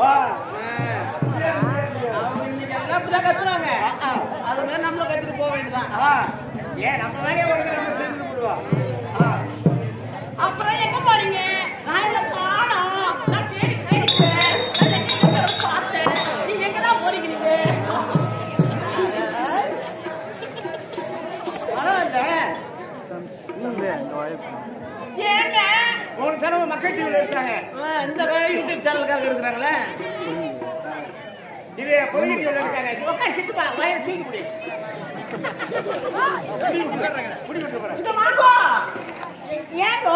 ஆ. அவங்க இன்னைக்கு எல்லாம் அப்படிதான் கத்துறாங்க அது மாதிரி நம்மளும் கத்துட்டு போக வேண்டியதான் ஆ. ஏன் நம்ம வேலையை ஒழுங்கா நம்ம செஞ்சுட்டு போடுவோம். ஆ. அப்புறம் எங்க போறீங்க நான் என்ன காணோம் நான் தேடி தேடிட்டேன் நான் எங்க எங்க பார்த்தேன் நீங்க எங்க தான் போறீங்க நீங்க பரவாயில்ல ஏங்க ஒரு தடவை மக்கள் டிவியில் இருக்காங்க ஆ, இந்த யூடியூப் சேனலுக்காக இருக்கிறாங்களே இது பொதுகை டிவியில் இருக்காங்க உட்காந்து சித்துப்பா வயிறு தூக்கி முடி குடி விட்டு போறேன் இங்க வாங்கோ ஏங்கோ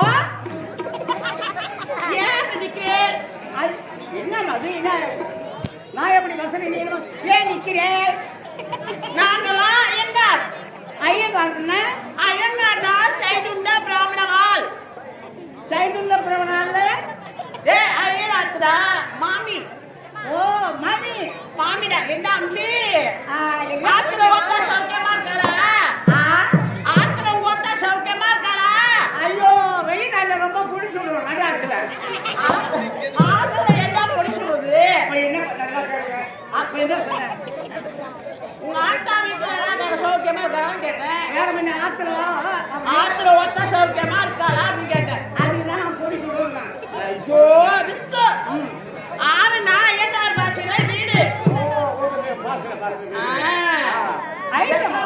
ஏன் நிக்கிறேன் அது என்ன அது என்ன நான் எப்படி வசதி நீ என்ன- ஏன் நிக்கிறேன் நாங்களாம் ஐயங்கார் ஐயங்கார்னா ஐயங்கார்னா சைதுண்ட பிராமணவாள் சைதுண்ட பிராமணால ஏ ஐயனாத்துடா மாமி ஓ மாமி மாமிடா எந்த அம்பி ஆத்திர ஓட்டா சௌக்கியமா இருக்கலா ஆத்திர ஓட்டா சௌக்கியமா இருக்கலா ஐயோ வெயில் நாள்ல ரொம்ப குடி சொல்லுவோம் நடாத்துல ஆத்திர என்ன பொடி சொல்லுது அப்ப என்ன நல்லா கேளுங்க. அப்ப என்ன சொன்னேன் உங்க ஆட்டா வீட்டுல எல்லாம் சௌக்கியமா இருக்கான்னு கேட்டேன் வேற மணி ஆத்திரம் ஆத்திர ஓட்டா சௌக்கியமா இருக்காளா அப்படின்னு கேட்டேன் அதுதான் நான் குடி சொல்லுவேன் நான். ஐயோ விஸ்து ஆறு நான் என்ன பாஷையில வீடு ஓ, ஓகே, பாருங்க, பாருங்க. ஆ. ஐயோ.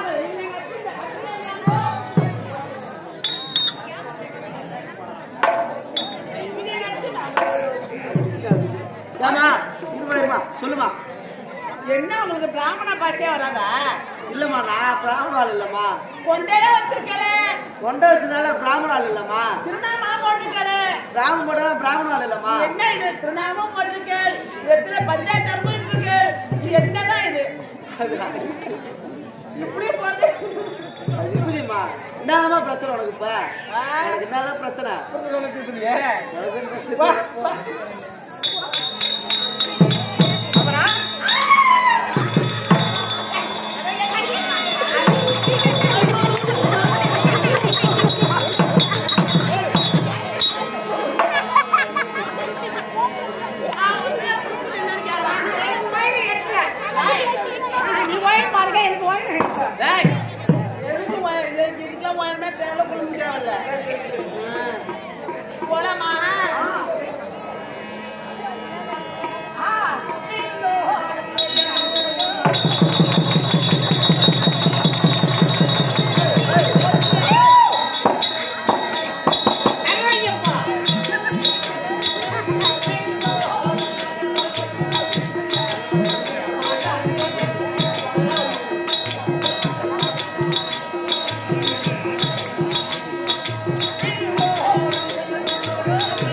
ஏமா இது பண்ணிருமா சொல்லுமா என்ன உங்களுக்கு பிராமண பாஷையே வராதா இல்லம்மா நான் பிராமண ஆள் இல்லம்மா கொண்டையே வச்சிருக்கல ஒன்றை வச்சுனால பிராமண ஆள் இல்லம்மா திருநாமா போட்டிருக்கல பிராமண போட்டா பிராமண ஆள் இல்லம்மா என்ன இது திருநாமம் போட்டிருக்கேன் எத்தனை பஞ்சாயத்து இருக்கு இது என்னதான் இது இப்படி போட்டு அது இப்படிம்மா என்னதாம்மா பிரச்சனை உனக்கு இப்ப ஆ. உனக்கு என்னதான் பிரச்சனை உனக்கு இது இல்லையே உனக்கு என்ன பிரச்சனை? வா, வா. அப்புறம் நீ ஒயர் பாருங்க எனக்கு ஒயர் எதுக்கு ஒயர் இதுக்கு இதுக்கெல்லாம் ஒயர்மே தேவையில்ல குளிக்க தேவையில்ல போலாமா ஆ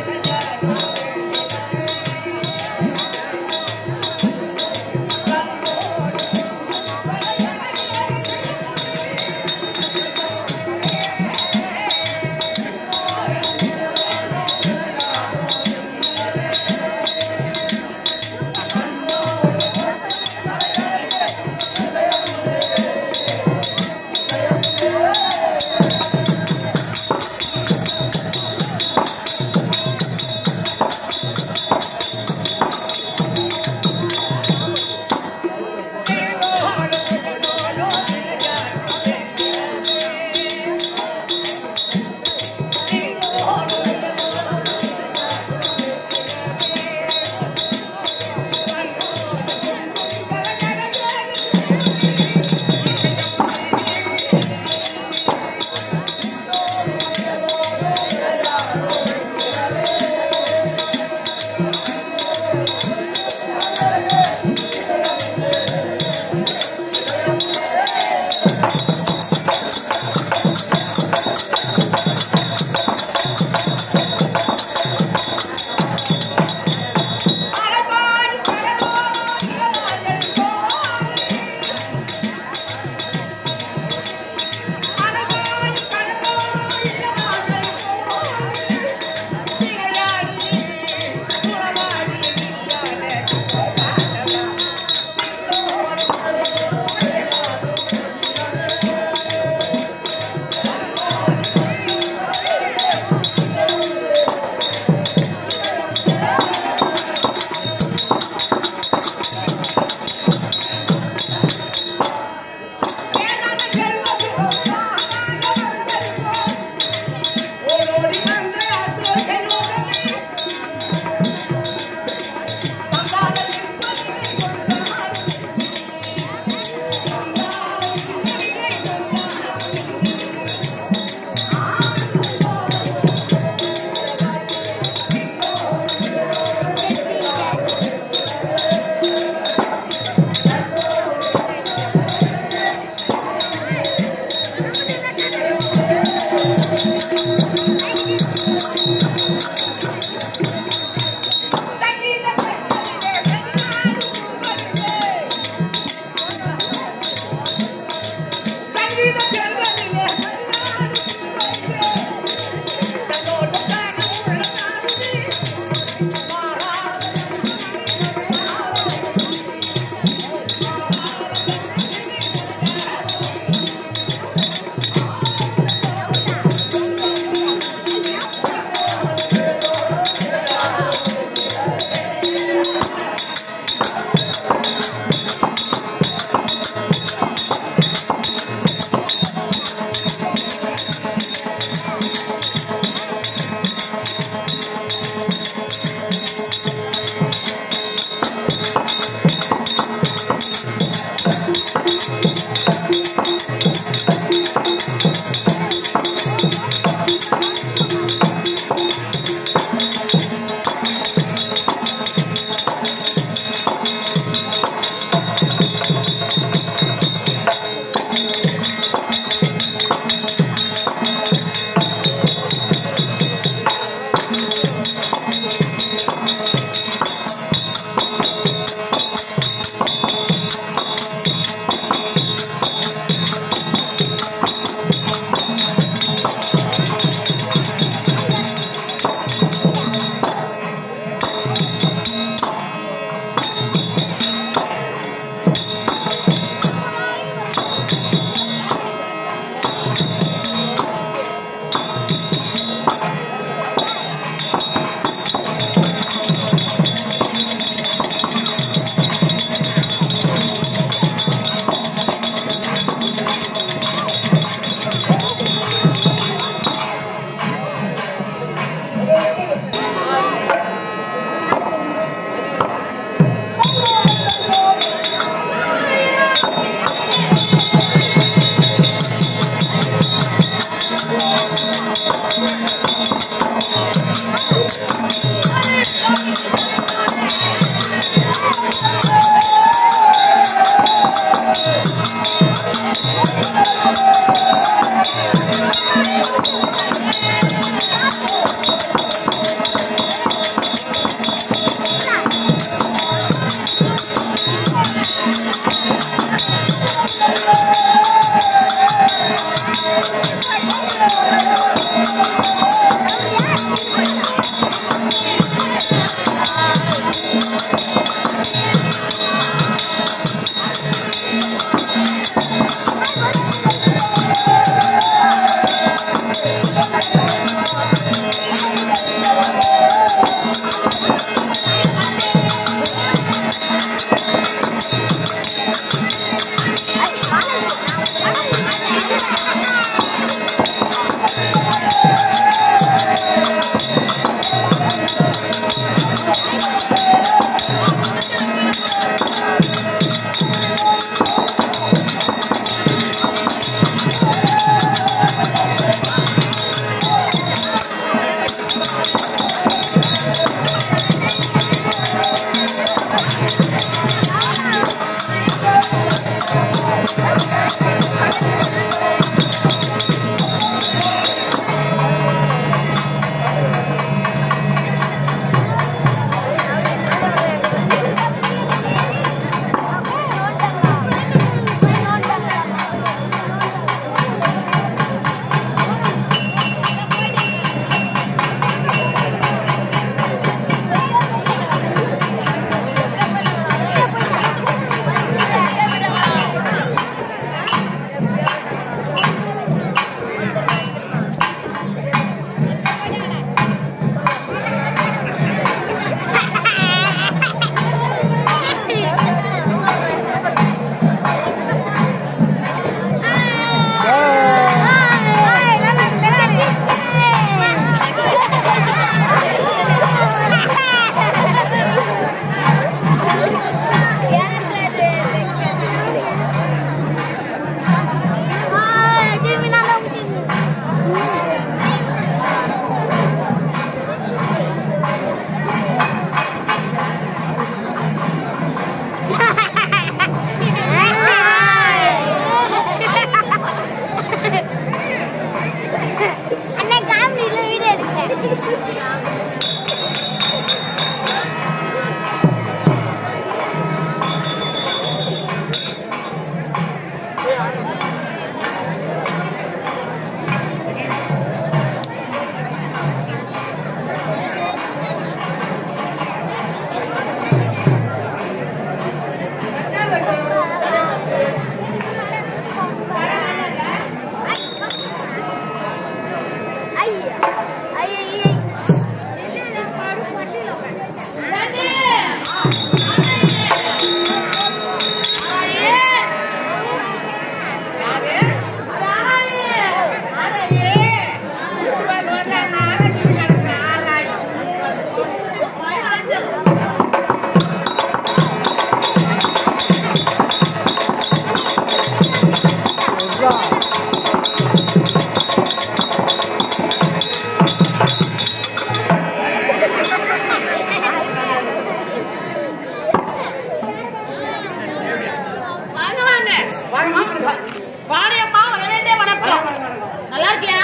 வாடியம்மா வர வேண்டிய வணக்கம் நல்லா இருக்கியா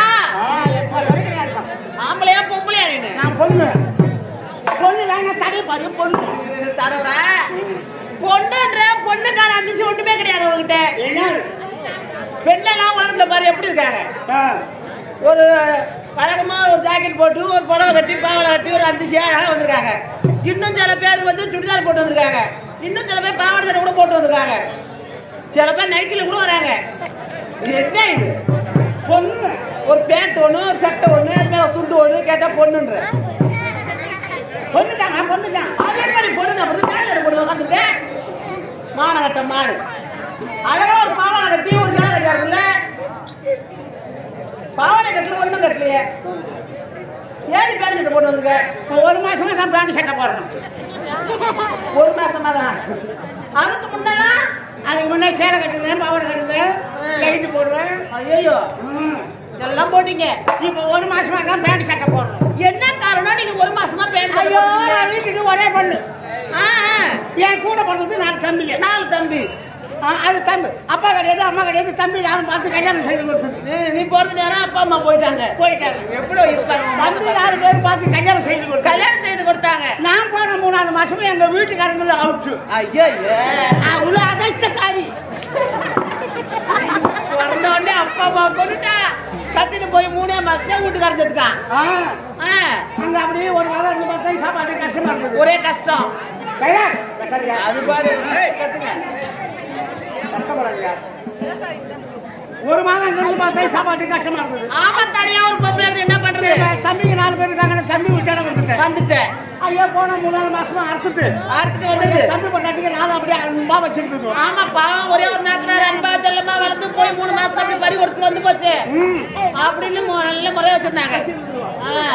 ஆம்பளையா பொம்பளையா நீனு நான் பொண்ணு பொண்ணு வேணா தடை பாரு பொண்ணு தடவுற பொண்ணுன்ற பொண்ணுக்கான அந்திச்சு ஒண்ணுமே கிடையாது உங்ககிட்ட என்ன பெண்ணெல்லாம் உலகத்துல பாரு எப்படி இருக்காங்க ஆ, ஒரு பழக்கமா ஒரு ஜாக்கெட் போட்டு ஒரு புடவை கட்டி பாவலை கட்டி ஒரு அஞ்சு சேராக வந்திருக்காங்க இன்னும் சில பேர் வந்து சுடிதார் போட்டு வந்திருக்காங்க இன்னும் சில பேர் பாவாடை சட்டை கூட போட்டு வந்துருக்காங்க சில பேர் நைட்டில கூட வராங்க இது என்ன இது பொண்ணு ஒரு பேண்ட் ஒண்ணு ஒரு சட்டை ஒண்ணு அது மேல ஒரு துண்டு ஒண்ணு கேட்டா பொண்ணுன்ற பொண்ணுதான் பொண்ணுதான் அதே மாதிரி பொண்ணு அப்படி மேல போட்டு உட்காந்துருக்கேன் மானகட்ட மாடு அழகா ஒரு பாவாடை கட்டி ஒரு சேலை கட்டியாருல்ல பாவாடை கட்டல ஒண்ணும் கட்டலையே ஏடி பேண்ட் சட்டை போட்டு வந்துருக்க இப்போ ஒரு மாசமா தான் பேண்ட் சட்டை போடணும் ஒரு மாசமா தான் அதுக்கு முன்னா அதுக்கு முன்னே சேலை கட்டுவேன் பாவாடை கட்டுவேன் லைட்டு போடுவேன் ஐயோ எல்லாம் போட்டீங்க இப்போ ஒரு மாசமா தான் பேண்ட் சட்டை போடணும் என்ன காரணம் நீங்க ஒரு மாசமா பேண்ட் ஐயோ வீட்டுக்கு ஒரே பொண்ணு ஆ, ஆ. என் கூட பிறந்தது நாலு தம்பிங்க நாலு தம்பி ஆ, அது தம்பி அப்பா கிடையாது அம்மா கிடையாது தம்பி யாரும் பார்த்து கல்யாணம் செய்து கொடுத்தது நீ- நீ போறது நேரம் அப்பா அம்மா போயிட்டாங்க போயிட்டாங்க எப்படி இருப்பாங்க தம்பி நாலு பேர் பார்த்து கல்யாணம் செய்து கொடுத்தாங்க கல்யாணம் செய்து கொடுத்தாங்க நான் போன மூணாவது மாசமே எங்க வீட்டுக்காரங்களும் அவுட்டு ஐயோ அவ்வளவு அதிர்ஷ்டக்காரி பிறந்த உடனே அப்பா அம்மா கொண்டுட்டா கட்டிட்டு போய் மூணே மாசம் வீட்டுக்காரன் செத்துக்கான் அங்க அப்படியே ஒரு வாரம் ரெண்டு மாசம் சாப்பாடு கஷ்டமா இருந்தது ஒரே கஷ்டம் அது பாரு கத்துங்க கஷ்டப்படாதீங்க ஒரு மாதம் ரெண்டு மாசம் சாப்பாடு கஷ்டமா இருந்தது ஆமா தனியா ஒரு பொம்பளை இருந்து என்ன பண்றது தம்பிங்க நாலு பேர் இருக்காங்க தம்பி விட்டாட வந்துட்டேன் வந்துட்டேன் ஐயோ போன மூணாவது மாசமா அறுத்துட்டு அறுத்துட்டு வந்துருது தம்பி பொண்டாட்டிக்கு நாலு அப்படியே அன்பா வச்சிருந்தது ஆமா பாவம் ஒரே ஒரு நேரத்துல அன்பா செல்லமா வளர்ந்து போய் மூணு மாசம் அப்படி பறி கொடுத்துட்டு வந்து போச்சு அப்படின்னு மு- நல்ல முறையா வச்சிருந்தாங்க ஆ.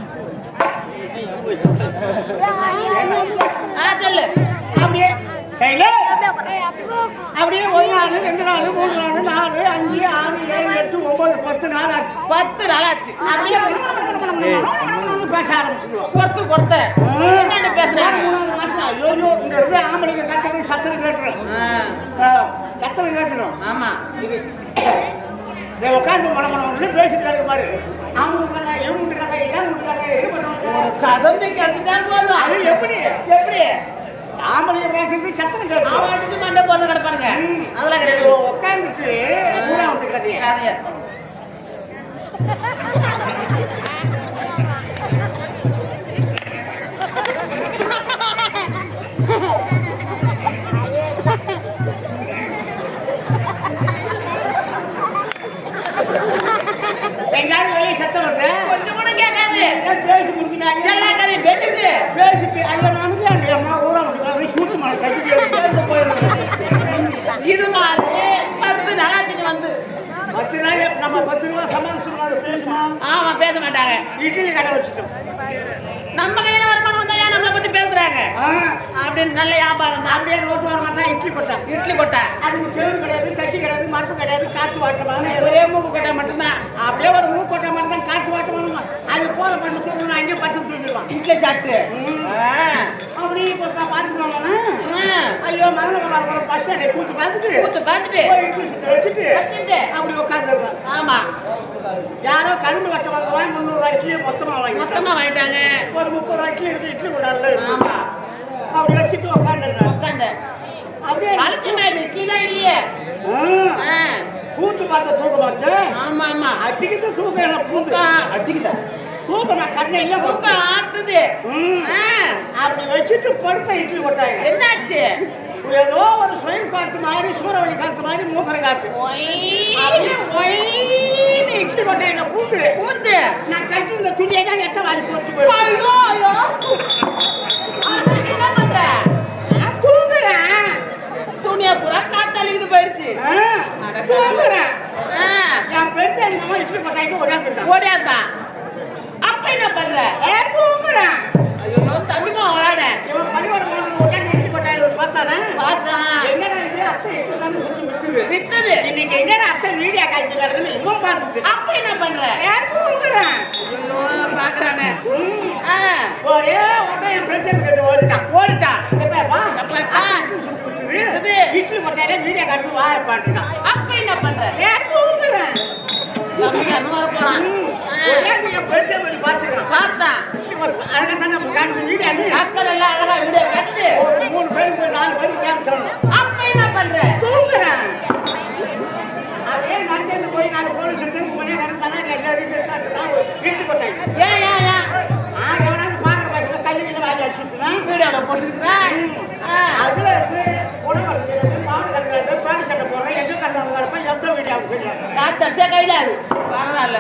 ஆ, சொல்லு அப்படியே சைல அப்படியே ஒரு நாள் ரெண்டு நாள் மூணு நாள் நாலு அஞ்சு ஆறு ஏழு எட்டு ஒன்பது பத்து நாள் ஆச்சு பத்து நாள் ஆச்சு அப்படியே பேச ஆரம்பிச்சிடுவோம் கொடுத்து கொடுத்த என்னென்ன பேசுறாங்க மூணாவது மாசம் ஐயோ ஐயோ, இந்த இடத்துல ஆம்பளைங்க கத்தணும் சத்தம் கேட்டுரும் சத்தம் கேட்டுரும் ஆமா இது இதை உட்காந்து மன மனம் பேசிட்டு இருக்க பாரு அவங்க பண்ண என் வீட்டுக்காக ஏன் வீட்டுக்காக இது பண்ணுவாங்க கதந்து கிடச்சிட்டாங்க அது எப்படி எப்படி ஆம்பளைய பேசுறது சத்தம் கேட்டு அவன் அடிச்சு மண்டை போது கிடப்பானுங்க அதெல்லாம் கிடையாது உட்காந்துட்டு மூணாவது கதையை கதையை எங்காரும் வெளியே சத்தம் வருது கொஞ்சம் கூட கேட்காது பேசி முடிக்கிறாங்க இதெல்லாம் கதை பேசிட்டு பேசிட்டு ஐயோ நமக்கு அந்த அம்மா ஊரா வந்து சூட்டு மழை கட்டி போயிடுது இது மாதிரி பத்து நாளாச்சுட்டு வந்து பத்து நாள் நம்ம பத்து ரூபா சமாளிச்சு பேசுமா ஆமா பேச மாட்டாங்க இட்லி கடை வச்சுட்டோம் நம்ம கையில வருமானம் வந்தா ஏன் நம்மளை பத்தி பேசுறாங்க அப்படின்னு நல்ல வியாபாரம் தான் அப்படியே ரோட்டு வரமா தான் இட்லி கொட்டா இட்லி கொட்டா அதுக்கு செவரு கிடையாது தட்டி கிடையாது மரப்பு கிடையாது காற்று வாட்டமான ஒரே மூக்கு கொட்டை மட்டும்தான் அப்படியே ஒரு மூக்கு கொட்டை மட்டும் தான் காற்று வாட்டமான அது போல பண்ணி தூக்கணும் அங்கே பத்து தூக்கிடுவான் இட்லி சாட்டு அப்படி இப்போ பாத்துக்கோங்க ஐயோ மகன பஸ் கூத்து பார்த்துட்டு கூத்து பார்த்துட்டு இட்லி சுட்டு வச்சுட்டு வச்சுட்டு அப்படி உட்காந்துருக்கான் ஆமா யாரோ கரும்பு கட்ட வாங்குவாங்க முந்நூறு ரூபாய் இட்லி மொத்தமா வாங்கி மொத்தமா வாங்கிட்டாங்க ஒரு முப்பது ரூபாய் இட்லி இருக்கு இட்லி கொண்டாடல ஆமா அப்படி வச்சுட்டு உட்காந்துருக்கான் உட்காந்து அப்படியே அழைச்சமாயிடு இட்லி தான் இல்லையே கூத்து பார்த்த தூக்கமாச்சு ஆமா ஆமா அடிக்கிட்டு தூக்கம் என்ன பூக்க அடிக்குதா தூக்கம் நான் கண்ணை இல்ல தூக்கம் ஆட்டுது அப்படி வச்சுட்டு படுத்த இட்லி போட்டாங்க என்னாச்சு ஏதோ ஒரு சுயம் காத்து மாதிரி சூறாவளி காத்து மாதிரி மூக்கரை காத்து அப்படியே ஒயின்னு இட்லி போட்டேன் என்ன பூந்து பூந்து நான் கட்டி இந்த துணியை தான் எட்ட வாரி போச்சு ஐயோ ஐயோ என்ன பண்ற நான் தூங்குறேன் துணியை பூரா காத்தாளிக்கிட்டு போயிடுச்சு தூங்குறேன் என் பெருத்த என்னமோ இட்லி போட்டாங்க ஓடியாந்துட்டான் ஓடியாந்தான் அப்ப என்ன பண்ற ஏ தூங்குறேன் ஐயோ தம்பிமா வராட இவன் பள்ளிக்கூடம் போனது உட்காந்து இட்லி போட்டாங்க பார்த்தானே பார்த்தான் என்னடா இது அத்தை இட்லி தான் வித்துது வித்தது இன்னைக்கு என்னடா அத்தை வீடியோ காய்ச்சிருக்காருன்னு இவன் பார்த்துட்டு அப்ப என்ன பண்ற ஏ தூங்குறேன் ஐயோ பாக்குறானே ஒரே உடனே என் பிரச்சனை கேட்டு ஓடிட்டான் ஓடிட்டான் எப்ப வா வித்தது இட்லி போட்டாலே வீடியோ காட்டு வா பாட்டுட்டான் அப்ப என்ன பண்ற ஏ தூங்குறேன் தம்பி அந்த மாதிரி போறான் பார்த்தான் அழகா தானே காட்டு வீடியோ அக்கள் எல்லாம் அழகா வீடியோ கட்டு ஒரு மூணு பேருக்கு நாலு பேருக்கு கேட்கணும் அப்ப என்ன பண்ற தூங்குறேன் அப்படியே நடந்து போய் நாலு போலீஸ் ஸ்டேஷன் போனே நடந்தானே எல்லாரும் வீட்டு போட்டாங்க ஏன் ஏன் ஏன் ஆ எவனாவது பாக்குற பசங்க கல்லுக்கு வாங்கி அடிச்சுட்டுனா வீடியோல போட்டுருக்கேன் அதுல காத்து அடிச்சா கையில அது பரவாயில்ல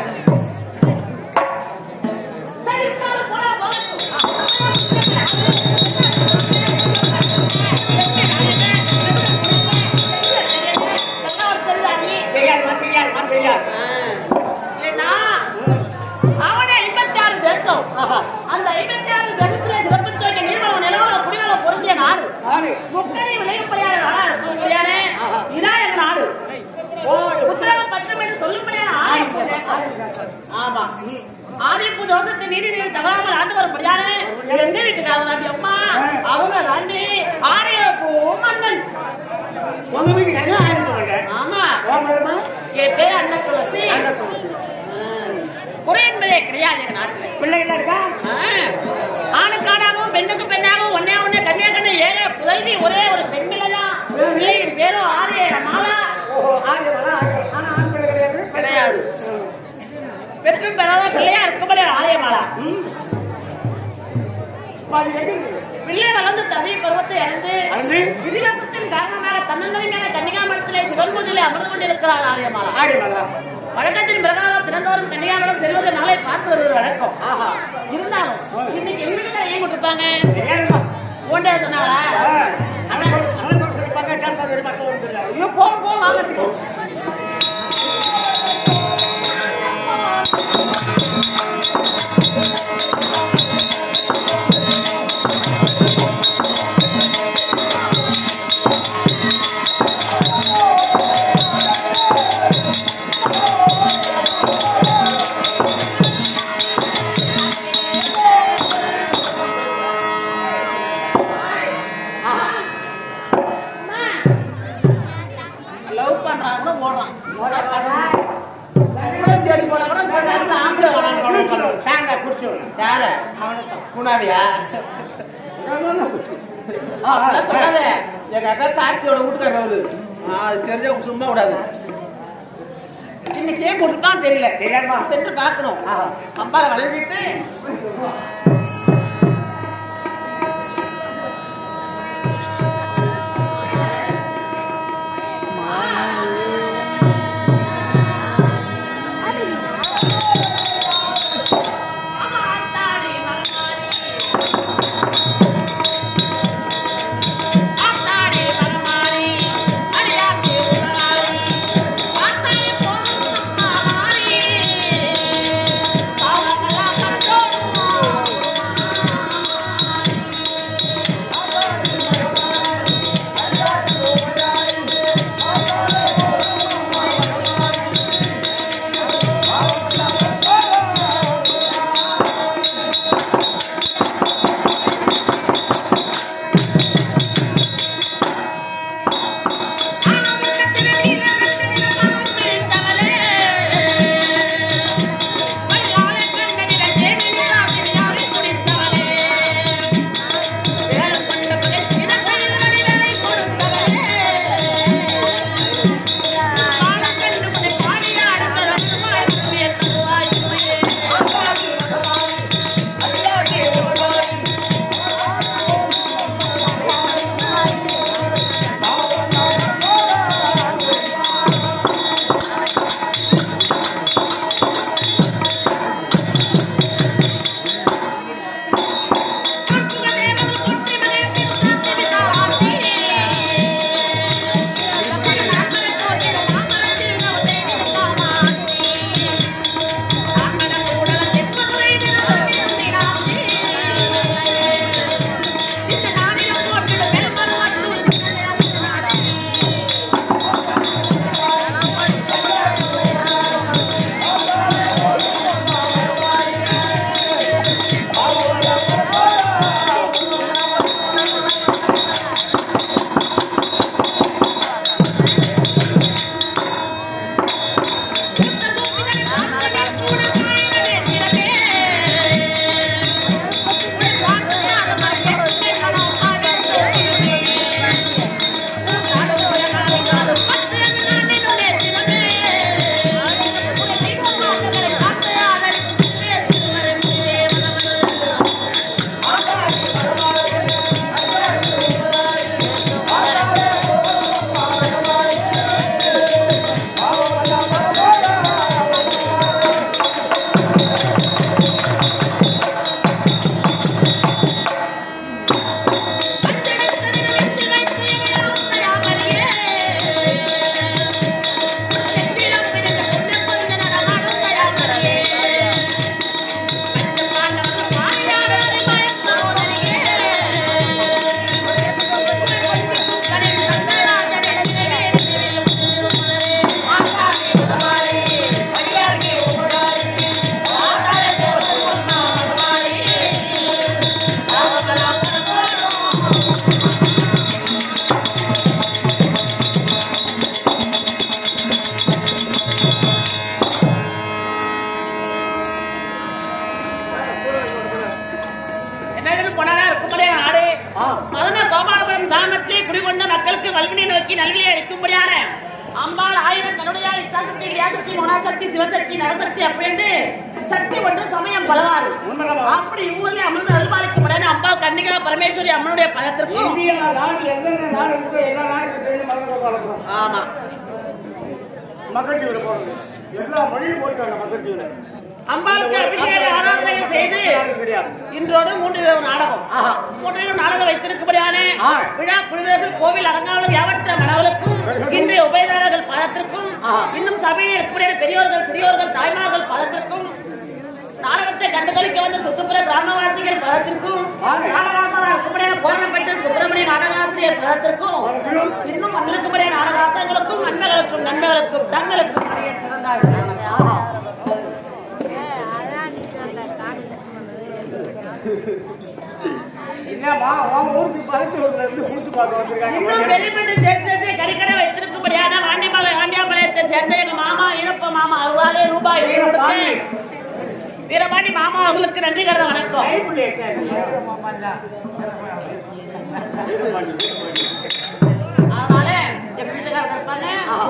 தெரியாதுமா தெரியாதுமா தெரியாது ஏன்னா, அவனே 56 தேசம். ஆஹா அந்த 56 தேசத்திலே சிறப்புத்தோய்க்க நீர்வளம், நிலவளம், குடிவளம் பொருந்திய நாடு. ஆறு முக்கணி விளையும்படியான நாடா இருக்கும்படியானே, இதான் எங்க நாடு. உத்தரவு பத்திரம் என்று சொல்லும்படியான ஆரியப்பூ தேசம். ஆமா ஆரியப்பூ தோட்டத்தை நீதி நீர் தவறாமல் ஆண்டு வரும்படியானே, எங்க வீட்டுக்காரர் தாண்டி அம்மா, அவங்க தாண்டி ஆரியப்பூ மன்னன். உங்க வீட்டுக்கு என்ன ஆயிரம் சொல்றேன் ஆமா ஓமரமா என் பேர் அன்ன துளசி அண்ணன் குறை என்பதே கிடையாது எங்க நாட்டுல பிள்ளைகள் இருக்கா ஆணுக்கானாகவும் பெண்ணுக்கு பெண்ணாகவும் ஒன்னே ஒன்னே கன்னியா கண்ணு ஏக புதல்வி ஒரே ஒரு பெண் பிள்ளைதான் பிள்ளையின் பேரும் ஆரிய மாலா ஓஹோ ஆரியமாலா ஆனா ஆண் பிள்ளை கிடையாது கிடையாது பெற்றும் பெறாத பிள்ளையா இருக்கும்படி ஆரிய மாலா பாதி எங்க இருக்கு பிள்ளை வளர்ந்து தனி பருவத்தை அடைந்து அடைந்து? விதிவசத்தின் காரணமாக தன்னந்தனி மேல கன்னிகாமடத்திலே சிவன் பூஜையிலே அமர்ந்து கொண்டிருக்கிறார் ஆரியமாலா ஆரியமாலா வழக்கத்தின் பிரகாரம் தினந்தோறும் கன்னிகாமடம் செல்வது நாளை பார்த்து வருவது வழக்கம் ஆஹா இருந்தாலும் இன்னைக்கு எங்க வீட்டுல ஏன் கொடுத்துருப்பாங்க தெரியாதுமா ஓண்டே சொன்னாங்களா அண்ணன் அண்ணன் சொல்லி பார்க்க கேட்டா தெரியுமா தோணுது ஐயோ போ போ வாங்க லவ் பண்றாங்க ஓடுறான் நம்மளும் தேடி போனா கூட கொஞ்ச நேரத்துல ஆம்பளை வராங்க சாண்டா குடிச்சு யார முன்னாடியா அதெல்லாம் சொல்லாத எங்க அக்கா கார்த்தியோட வீட்டுக்காரர் அவரு ஆ, அது தெரிஞ்சவங்க சும்மா விடாது இன்னைக்கு ஏன் போட்டுருக்கான்னு தெரியல தெரியாதுமா சென்று பார்க்கணும் ஆஹா. அம்பால வளர்ந்துட்டு ஆத்தாடி மகனாரி. ஆத்தாடி மகனாரி. அடியாத்தி உடனாரி. ஆத்தாடி போதும் அம்மாரி. பாவமெல்லாம் மறந்தோடும். வல்வினை நோக்கி நல்வியை அளிக்கும்படியான அம்பாள் ஆயிரம் தன்னுடைய இச்சாசக்தி வியாசக்தி மோனாசக்தி சிவசக்தி நவசக்தி அப்படின்னு சக்தி ஒன்று சமயம் பலவாறு உண்மைதாம்மா. அப்படி இவ்வூர்ல அமிர்த அருள்பாலிக்கும்படியான அம்பாள் கன்னிகா பரமேஸ்வரி அம்மனுடைய பதத்திற்கும் இந்திய நாடு எந்தெந்த நாடு இருக்கோ எல்லா நாட்டுக்கு தெரியும் மருந்து வளர்க்குறோம் ஆமா மக்கள் டிவியில போடுறது எல்லா மொழியும் போயிட்டாங்க மக்கள் டிவியில அம்பாளுக்கு அபிஷேக ஆராதனைகள் செய்து கிடையாது இன்றோடு மூன்று இரவு நாடகம் ஆஹா. மூன்று நாடகம் வைத்திருக்கும்படியான ஆ. விழா குழுவினர்கள் கோவில் அரங்காவலர் யாவற்ற மனவலுக்கும் இன்றைய உபயதாரர்கள் பதத்திற்கும் ஆ. இன்னும் சபையில் இருக்கக்கூடிய பெரியோர்கள் சிறியோர்கள் தாய்மார்கள் பதத்திற்கும் நாடகத்தை கண்டுகளிக்க வந்த சுற்றுப்புற கிராமவாசிகள் பதத்திற்கும் ஆ. நாடகாசனா இருக்கக்கூடிய கோரணப்பட்டு சுப்பிரமணிய நாடகாசிரியர் பதத்திற்கும் பதத்திலும் இன்னும் வந்திருக்கக்கூடிய நாடகாசங்களுக்கும் நன்மைகளுக்கும் நன்மைகளுக்கும் தங்களுக்கும் அடைய சிறந்தார்கள் இல்லம்மா உன் ஊருக்கு பதச்சூர்ல இருந்து கூட்டு பார்க்க இன்னும் வந்திருக்காங்க வெளிப்பட்டு சேர்த்து கறிக்கடை வைத்திருக்கும்படியான வாண்டிமலை வாண்டியாபாளையத்தை சேர்ந்த எங்க மாமா இனப்ப மாமா அவ்வாறே ரூபாய் எழுதி கொடுத்து வீரபாண்டி மாமா அவங்களுக்கு நன்றி கருத வணக்கம் கைப்புள்ளி எட்டாது. அதனால எப்படி இருப்பாங்க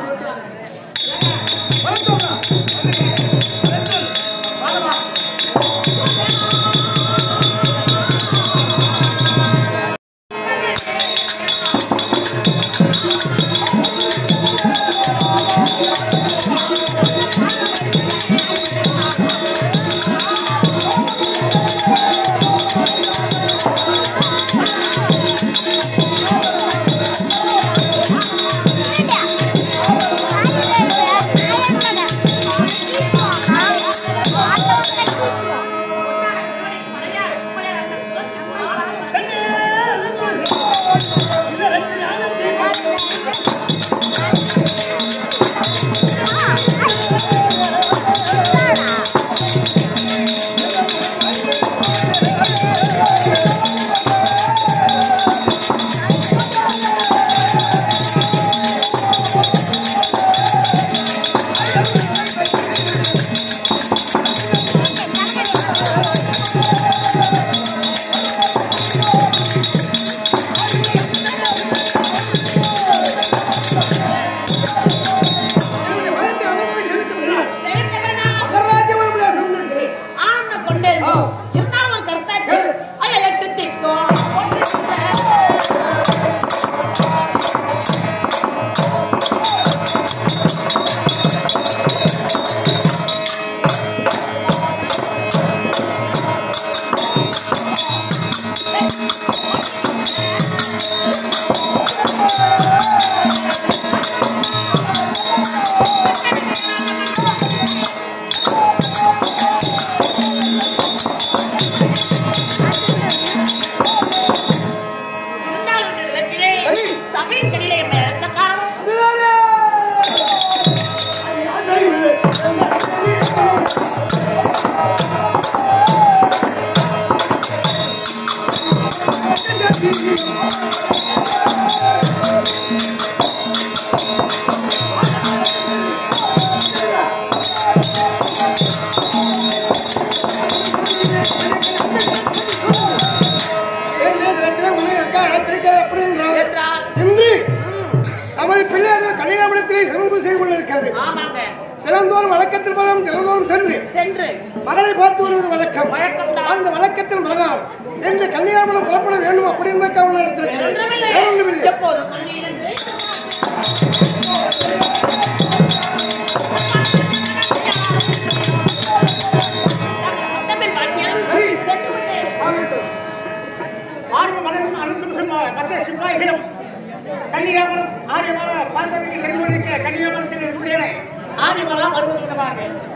ஆனந்தம் கொண்டே இருக்கும். இருந்தாலும் ஒரு கருத்தாச்சு. ஐயா, எட்டு திக்கும். ஒன்று இருந்தாலும் இந்த வெற்றிலே தமிழ் கடிலே என்ற காலம் என்றால் இன்று நமது பிள்ளையார் கல்யாணத்திலே சிறப்பு செய்து கொண்டிருக்கிறது ஆமாங்க தினந்தோறும் வழக்கத்தில் பலம் தினந்தோறும் சென்று சென்று மகளை பார்த்து வருவது வழக்கம் வழக்கம்தான். அந்த வழக்கத்தின் பிரகாரம் இன்று கன்னியாகுமரம் புறப்பட வேண்டும் அப்படி என்பதற்கு அவன் நடத்திருக்கிறது ஒன்றுமில்லை. வேற ஒன்றுமில்லை எப்போது சொன்னீர்கள் சட்டமின் பாக்கியம் சென்று விட்டேன் ஆகட்டும். ஆர்வ மனம் அனுப்பும் சிம்மா மற்ற சிம்மாய்களும் கன்னிகாமரம் ஆரியமரம் பார்ப்பதற்கு சென்று கொண்டிருக்கிற கன்னிகாமரத்தில் இருக்கக்கூடிய ஆரியமரம் வருவது விதமாக